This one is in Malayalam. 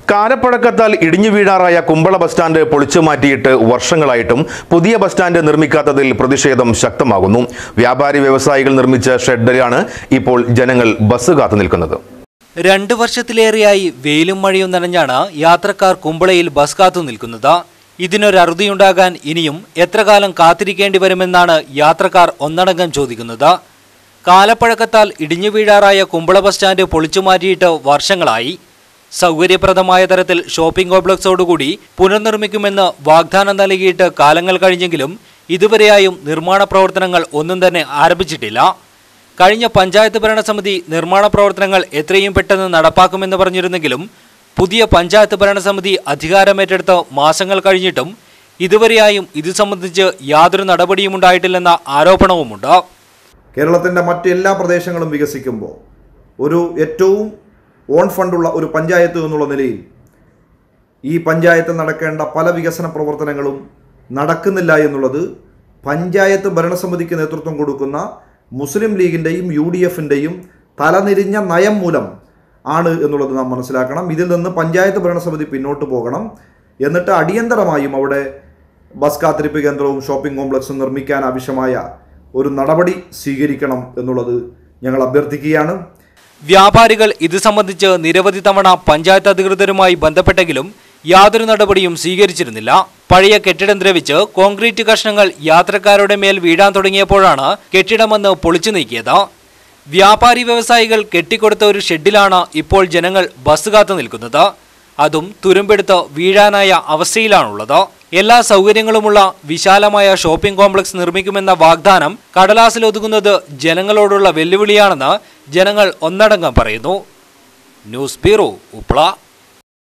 കാലപ്പഴക്കത്താൽ ഇടിഞ്ഞു വീഴാറായ കുമ്പള ബസ് സ്റ്റാൻഡ് പൊളിച്ചു മാറ്റിയിട്ട് വർഷങ്ങളായിട്ടും പുതിയ ബസ് സ്റ്റാൻഡ് നിർമ്മിക്കാത്തതിൽ പ്രതിഷേധം ശക്തമാകുന്നു വ്യാപാരി വ്യവസായികൾ നിർമ്മിച്ച ഷെഡിലാണ് ഇപ്പോൾ ജനങ്ങൾ ബസ് കാത്തു നിൽക്കുന്നത് രണ്ടു വർഷത്തിലേറെയായി വെയിലും മഴയും നനഞ്ഞാണ് യാത്രക്കാർ കുമ്പളയിൽ ബസ് കാത്തു നിൽക്കുന്നത് ഇതിനൊരറുതിയുണ്ടാകാൻ ഇനിയും എത്ര കാലം കാത്തിരിക്കേണ്ടി വരുമെന്നാണ് യാത്രക്കാർ ഒന്നടങ്കം ചോദിക്കുന്നത് കാലപ്പഴക്കത്താൽ ഇടിഞ്ഞു വീഴാറായ കുമ്പള ബസ് സ്റ്റാൻഡ് പൊളിച്ചു മാറ്റിയിട്ട് വർഷങ്ങളായി സൗകര്യപ്രദമായ തരത്തിൽ ഷോപ്പിംഗ് കോംപ്ലക്സോടുകൂടി പുനർനിർമ്മിക്കുമെന്ന് വാഗ്ദാനം നൽകിയിട്ട് കാലങ്ങൾ കഴിഞ്ഞെങ്കിലും ഇതുവരെയായും നിർമ്മാണ പ്രവർത്തനങ്ങൾ ഒന്നും തന്നെ ആരംഭിച്ചിട്ടില്ല കഴിഞ്ഞ പഞ്ചായത്ത് ഭരണസമിതി നിർമ്മാണ പ്രവർത്തനങ്ങൾ എത്രയും പെട്ടെന്ന് നടപ്പാക്കുമെന്ന് പറഞ്ഞിരുന്നെങ്കിലും പുതിയ പഞ്ചായത്ത് ഭരണസമിതി അധികാരമേറ്റെടുത്ത് മാസങ്ങൾ കഴിഞ്ഞിട്ടും ഇതുവരെയായും ഇത് സംബന്ധിച്ച് യാതൊരു നടപടിയും ഉണ്ടായിട്ടില്ലെന്ന ആരോപണവുമുണ്ട് കേരളത്തിൻ്റെ മറ്റെല്ലാ പ്രദേശങ്ങളും വികസിക്കുമ്പോൾ ഒരു ഏറ്റവും ഓൺ ഫണ്ടുള്ള ഒരു പഞ്ചായത്ത് എന്നുള്ള നിലയിൽ ഈ പഞ്ചായത്തിൽ നടക്കേണ്ട പല വികസന പ്രവർത്തനങ്ങളും നടക്കുന്നില്ല എന്നുള്ളത് പഞ്ചായത്ത് ഭരണസമിതിക്ക് നേതൃത്വം കൊടുക്കുന്ന മുസ്ലിം ലീഗിൻ്റെയും യു ഡി എഫിൻ്റെയും തലനിരിഞ്ഞ നയം മൂലം ആണ് എന്നുള്ളത് നാം മനസ്സിലാക്കണം ഇതിൽ നിന്ന് പഞ്ചായത്ത് ഭരണസമിതി പിന്നോട്ട് പോകണം എന്നിട്ട് അടിയന്തരമായും അവിടെ ബസ് കാത്തിരിപ്പ് കേന്ദ്രവും ഷോപ്പിംഗ് കോംപ്ലക്സും നിർമ്മിക്കാൻ ആവശ്യമായ ഒരു നടപടി സ്വീകരിക്കണം എന്നുള്ളത് ഞങ്ങൾ അഭ്യർത്ഥിക്കുകയാണ് വ്യാപാരികൾ ഇത് സംബന്ധിച്ച് നിരവധി തവണ പഞ്ചായത്ത് അധികൃതരുമായി ബന്ധപ്പെട്ടെങ്കിലും യാതൊരു നടപടിയും സ്വീകരിച്ചിരുന്നില്ല പഴയ കെട്ടിടം ദ്രവിച്ച് കോൺക്രീറ്റ് കഷ്ണങ്ങൾ യാത്രക്കാരുടെ മേൽ വീഴാൻ തുടങ്ങിയപ്പോഴാണ് കെട്ടിടമെന്ന് പൊളിച്ചു നീക്കിയത് വ്യാപാരി വ്യവസായികൾ കെട്ടിക്കൊടുത്ത ഒരു ഷെഡിലാണ് ഇപ്പോൾ ജനങ്ങൾ ബസ് കാത്തു നിൽക്കുന്നത് അതും തുരുമ്പെടുത്ത് വീഴാനായ അവസ്ഥയിലാണുള്ളത് എല്ലാ സൗകര്യങ്ങളുമുള്ള വിശാലമായ ഷോപ്പിംഗ് കോംപ്ലക്സ് നിർമ്മിക്കുമെന്ന വാഗ്ദാനം കടലാസിലൊതുങ്ങുന്നത് ജനങ്ങളോടുള്ള വെല്ലുവിളിയാണെന്ന് ജനങ്ങൾ ഒന്നടങ്കം പറയുന്നു ന്യൂസ് ബ്യൂറോ ഉപ്ല